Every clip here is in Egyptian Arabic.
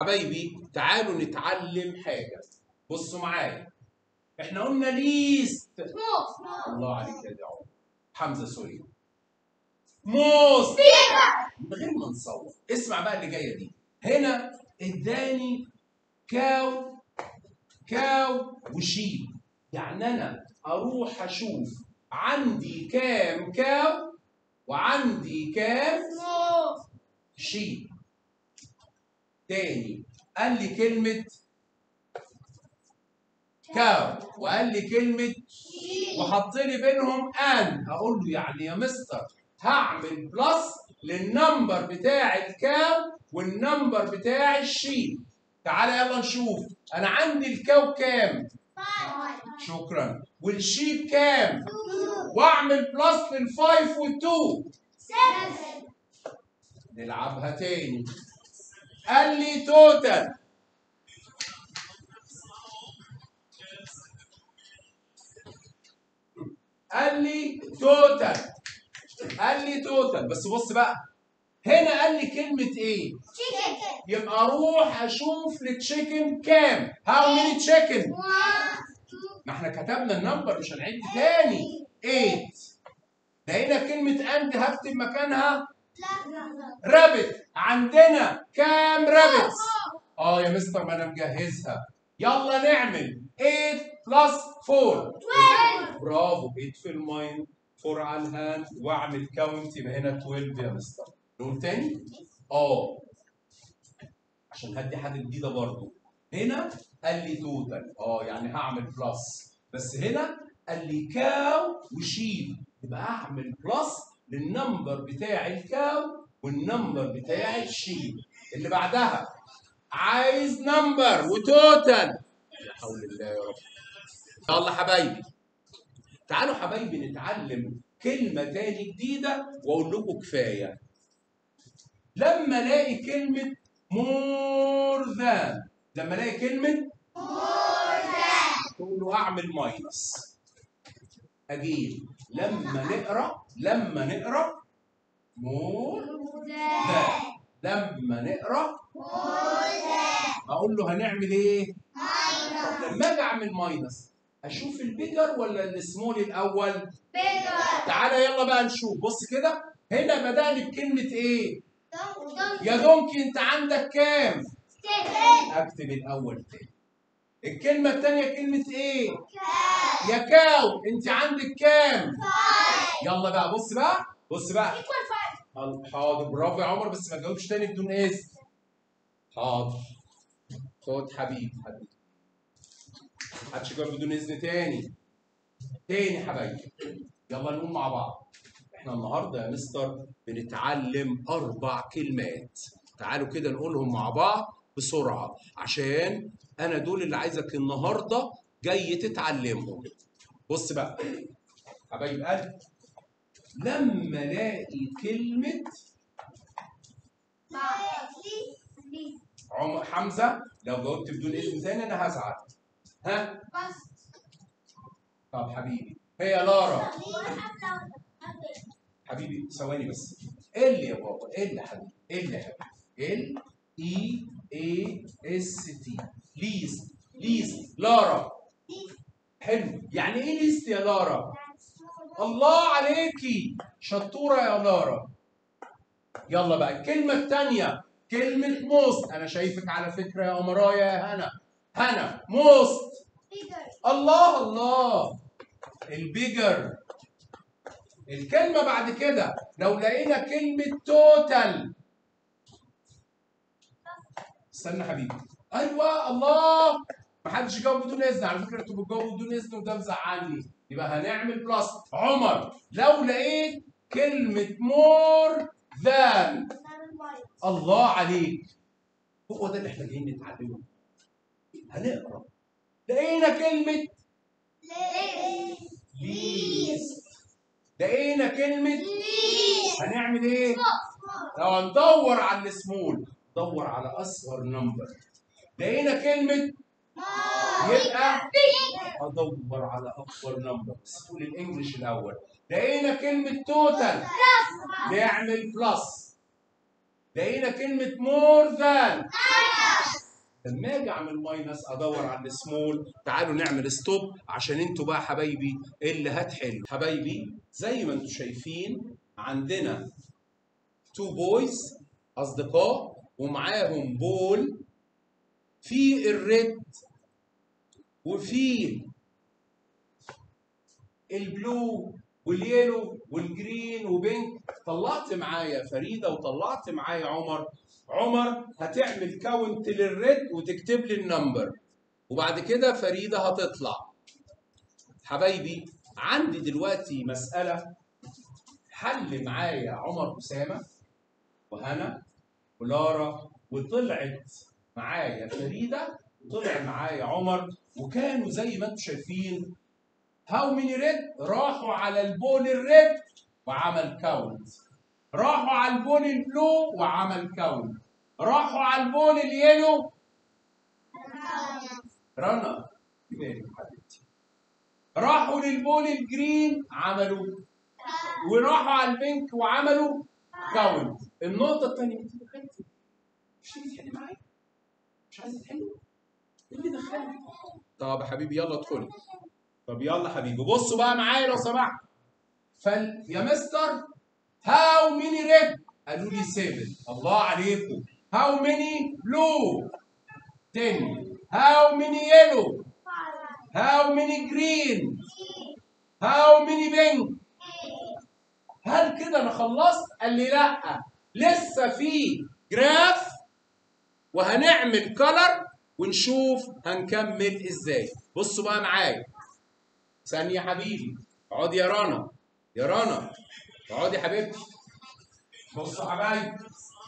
حبايبي تعالوا نتعلم حاجه بصوا معايا احنا قلنا ليست الله عليك يا دعوة حمزه سوري موست من غير ما نصور اسمع بقى اللي جايه دي هنا اداني كاو كاو وشيب يعني انا اروح اشوف عندي كام كاو وعندي كام شيب تاني قال لي كلمة كاو وقال لي كلمة وحط لي بينهم ان اقول له يعني يا مستر هعمل بلس للنمبر بتاع الكاو والنمبر بتاع الشيب تعالى يلا نشوف انا عندي الكاو كام شكرا والشيب كام واعمل بلس للفايف والتو نلعبها تاني قال لي توتال قال لي توتال قال لي توتال بس بص بقى هنا قال لي كلمة ايه؟ يبقى اروح اشوف التشيكن كام؟ هاو ميني تشيكن؟ ما احنا كتبنا النمبر مش هنعد تاني 8 لقينا كلمة اند هكتب مكانها رابت عندنا كام رابت؟ اه يا مستر ما انا مجهزها يلا نعمل 8 بلس 4 برافو 8 في المايند 4 على الهاند واعمل كاونت يبقى هنا 12 يا مستر نقول تاني؟ اه عشان هدي حاجه جديده برضو هنا قال لي توتال اه يعني هعمل بلس بس هنا قال لي كاو وشيب يبقى هعمل بلس للنمبر بتاع الكاو والنمبر بتاع الشيب اللي بعدها عايز نمبر وتوتال لا حول الله يا رب يلا حبايبي تعالوا حبايبي نتعلم كلمة تاني جديدة وأقول لكم كفاية لما ألاقي كلمة more than لما ألاقي كلمة تقول له أعمل ماينس أجيب لما نقرأ لما نقرأ more than لما نقرأ أقول له هنعمل إيه؟ لما أجي أعمل ماينس أشوف البيجر ولا السمول الأول؟ تعالى يلا بقى نشوف بص كده هنا بدأني بكلمة إيه؟ يا دونكي أنت عندك كام؟ أكتب الأول تاني الكلمة التانية كلمة إيه؟ يا كاو أنت عندك كام؟ يلا بقى بص بقى بص بقى حاضر برافو يا عمر بس ما تجاوبش تاني بدون اسم حاضر خد حبيبي حبيبي محدش يجاوب بدون اذن تاني تاني حبايبي يلا نقول مع بعض احنا النهارده يا مستر بنتعلم اربع كلمات تعالوا كده نقولهم مع بعض بسرعه عشان انا دول اللي عايزك النهارده جاي تتعلمهم بص بقى حبايب قلبي لما الاقي كلمه عمر حمزه لو جاوبت بدون اذن تاني انا هزعل ها طب حبيبي هي لارا حبيبي ثواني بس ال يا بابا ال يا حبيبي ال يا حبيبي ال اي اي اس تي ليست ليست لارا حلو يعني ايه ليست يا لارا الله عليكي شطوره يا لارا يلا بقى الكلمه الثانيه كلمه موست انا شايفك على فكره يا امرايا يا هنا هنا موست الله الله البيجر الكلمة بعد كده لو لقينا كلمة توتال استنى حبيبي ايوه الله ما حدش يجاوب بدون اذن على فكره انتوا بتجاوبوا بدون اذن وده مزعلني يبقى هنعمل بلس عمر لو لقيت كلمة مور ذان الله عليك هو ده اللي احنا جايين نتعلمه هنقرا لقينا كلمة ليست لقينا كلمة هنعمل ايه؟ لو هندور على السمول دور على اصغر نمبر لقينا كلمة يبقى ادور على اكبر نمبر بس تقول الانجليش الاول لقينا كلمة توتال نعمل بلس لقينا كلمة مور ذان لما اجي اعمل ماينس ادور على السمول تعالوا نعمل ستوب عشان انتوا بقى حبايبي اللي هتحلوا حبايبي زي ما انتوا شايفين عندنا تو بويز اصدقاء ومعاهم بول في الريد وفي البلو واليلو والجرين وبينك طلعت معايا فريده وطلعت معايا عمر عمر هتعمل كاونت للريد وتكتب لي النمبر وبعد كده فريده هتطلع حبايبي عندي دلوقتي مساله حل معايا عمر اسامه وهنا ولارا وطلعت معايا فريده طلع معايا عمر وكانوا زي ما انتم شايفين هاو ميني ريد راحوا على البول الريد وعمل كاونت راحوا على البول البلو وعمل كاونت راحوا على البول اليلو رنا مالك حبيبتي راحوا للبول الجرين عملوا وراحوا على البنك وعملوا كاونت النقطة الثانية انت دخلتي مش تيجي تحلي معايا مش عايزة تحلي ايه اللي دخلك طب يا حبيبي يلا ادخلي طب يلا حبيبي بصوا بقى معايا لو سمحت فال يا مستر هاو ميني ريد قالوا لي 7 الله عليكم هاو ميني بلو 10 هاو ميني يلو هاو ميني جرين هاو ميني بينك هل كده انا خلصت قال لي لا لسه في جراف وهنعمل كلر ونشوف هنكمل ازاي بصوا بقى معايا ثانية يا حبيبي اقعدي يا رنا يا رنا اقعدي يا حبيبتي بصوا يا حبايبي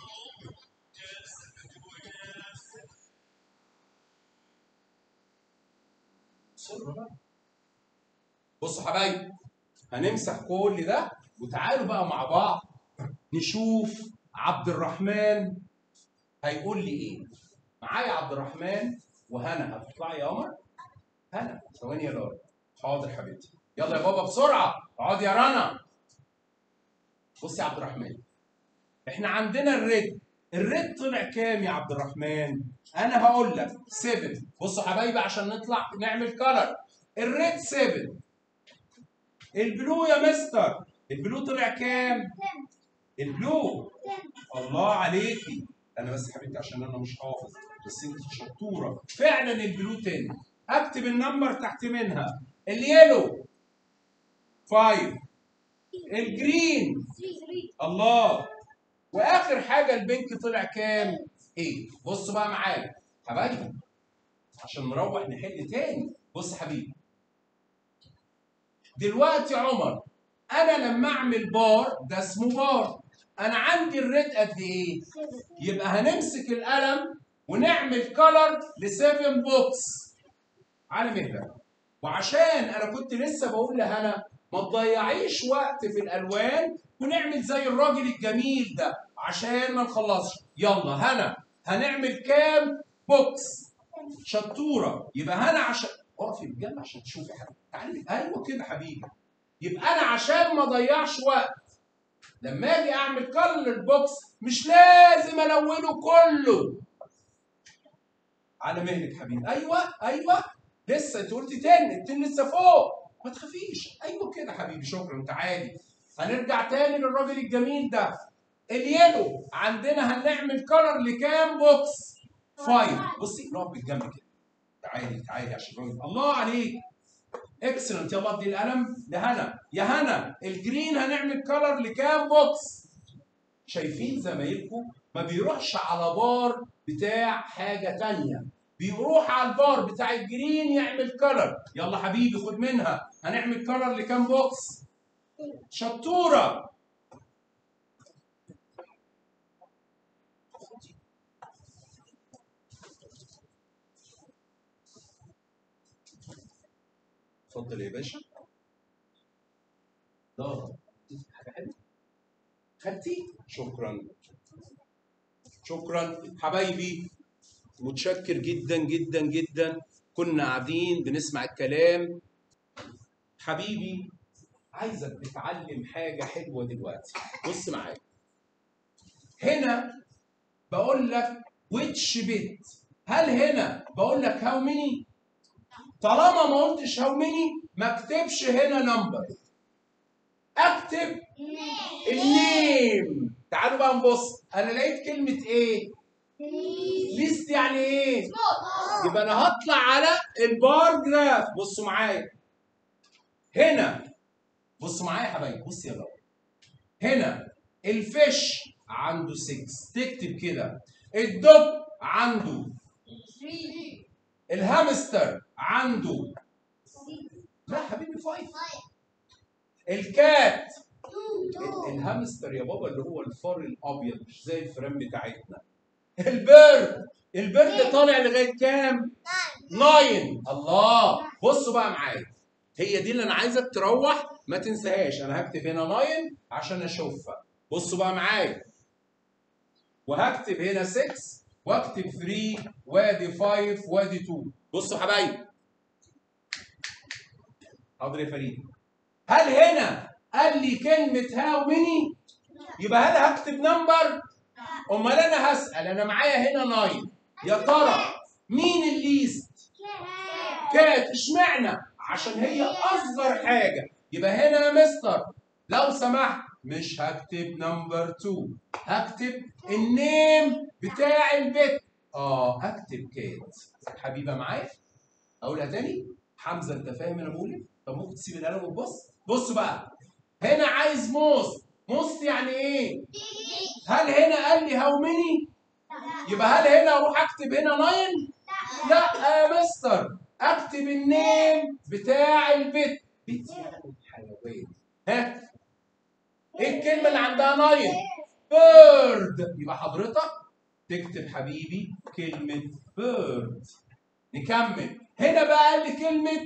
بسرعة بقى. بصوا يا حبايبي هنمسح كل ده وتعالوا بقى مع بعض نشوف عبد الرحمن هيقول لي ايه معايا عبد الرحمن وهنا هتطلعي يا قمر هنا ثواني يا لارا حاضر حبيبتي يلا يا بابا بسرعه اقعد يا رنا بص يا عبد الرحمن احنا عندنا الريد الريد طلع كام يا عبد الرحمن انا هقول لك 7 بصوا حبايبي عشان نطلع نعمل كلر الريد 7 البلو يا مستر البلو طلع كام البلو الله عليكي انا بس حبيبتي عشان انا مش حافظ بس انت شطوره فعلا البلو 10 اكتب النمبر تحت منها اليلو 5 الجرين الله واخر حاجه البنك طلع كام؟ ايه؟ بصوا بقى معايا حبايبي عشان نروح نحل تاني بص يا حبيبي دلوقتي عمر انا لما اعمل بار ده اسمه بار انا عندي الريد قد ايه؟ يبقى هنمسك القلم ونعمل كلر ل 7 بوكس على مهلك وعشان انا كنت لسه بقول لهنا ما تضيعيش وقت في الالوان ونعمل زي الراجل الجميل ده عشان ما نخلصش يلا هنا هنعمل كام بوكس شطوره يبقى هنا عشان اقفي بجد عشان تشوفي حاجه تعالي ايوه كده حبيبي يبقى انا عشان ما اضيعش وقت لما اجي اعمل كلر بوكس مش لازم الونه كله على مهلك حبيبي ايوه ايوه لسه انت قلتي تاني التن لسه فوق ما تخافيش ايوه كده حبيبي شكرا تعالي هنرجع تاني للراجل الجميل ده اليلو عندنا هنعمل كلر لكام بوكس؟ فايف بصي نقف بالجنب كده تعالي تعالي عشان الراجل الله عليك اكسلنت يلا ادي القلم لهنا يا هنا الجرين هنعمل كلر لكام بوكس؟ شايفين زمايلكم ما بيروحش على بار بتاع حاجه تانية بيروح على البار بتاع الجرين يعمل كلر يلا حبيبي خد منها هنعمل كلر لكام بوكس شطوره اتفضل يا باشا دارا حاجه حلوه خدتي شكرا شكرا حبايبي متشكر جدا جدا جدا كنا قاعدين بنسمع الكلام حبيبي عايزك تتعلم حاجه حلوه دلوقتي بص معايا هنا بقول لك which bit هل هنا بقول لك هاو ميني طالما ما قلتش هاو ميني ما اكتبش هنا نمبر اكتب النيم تعالوا بقى نبص انا لقيت كلمه ايه ليست يعني ايه يبقى انا هطلع على البار جراف بصوا معايا هنا بصوا معايا يا حبايبي بص يا بابا هنا الفيش عنده 6 تكتب كده الدب عنده الهامستر عنده لا حبيبي فايف الكات الهامستر يا بابا اللي هو الفار الابيض مش زي الفران بتاعتنا البرد البرد طالع لغايه كام؟ 9 الله بصوا بقى معايا هي دي اللي انا عايزك تروح ما تنساهاش انا هكتب هنا 9 عشان اشوفها بصوا بقى معايا وهكتب هنا 6 واكتب 3 وادي 5 وادي 2 بصوا حبايبي حاضر يا فريد هل هنا قال لي كلمة هاو ميني يبقى هل هكتب نمبر امال انا هسأل انا معايا هنا 9 يا ترى مين الليست كات اشمعنى عشان هي اصغر حاجة يبقى هنا يا مستر لو سمحت مش هكتب نمبر 2 هكتب النيم بتاع البيت اه هكتب كات حبيبه معايا اقولها تاني حمزه انت فاهم انا بقول ايه طب ممكن تسيب القلم وتبص بص بقى هنا عايز موست موست يعني ايه هل هنا قال لي هاو ميني يبقى هل هنا اروح اكتب هنا 9 لا يا مستر اكتب النيم بتاع البيت بيت يعني حيوان ها ايه الكلمه اللي عندها 9 بيرد يبقى حضرتك تكتب حبيبي كلمه بيرد نكمل هنا بقى قال لي كلمه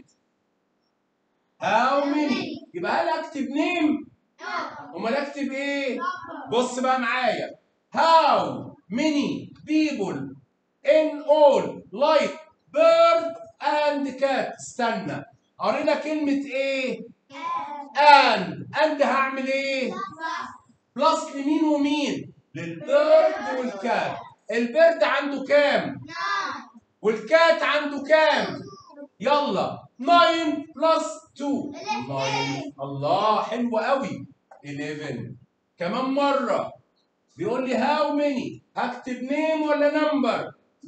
هاو ميني يبقى هل اكتب نيم امال اكتب ايه بص بقى معايا هاو ميني بيبول ان اول لايك بيرد اند كات استنى قرينا كلمه ايه اند اند هعمل ايه بلس لمين ومين للبيرد والكات البيرد عنده كام والكات عنده كام يلا 9 بلس 2 9 الله حلو قوي 11 كمان مره بيقول لي هاو ماني هكتب نيم ولا نمبر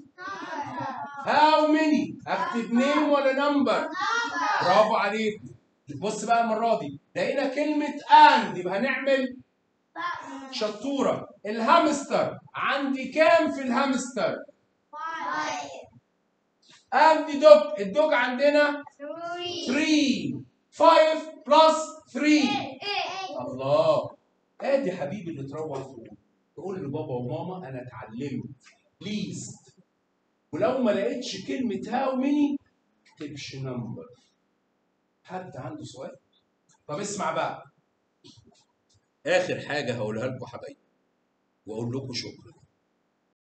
هاو ماني هكتب نيم ولا نمبر برافو عليك بص بقى المره دي لقينا كلمه اند يبقى هنعمل شطوره الهامستر عندي كام في الهامستر اند دوج الدوج عندنا 3 5 بلس 3 الله ادي حبيبي اللي تروح تقول تقول لبابا وماما انا اتعلمت ليست ولو ما لقيتش كلمه هاو ميني اكتبش نمبر حد عنده سؤال طب اسمع بقى اخر حاجه هقولها لكم حبايبي واقول لكم شكرا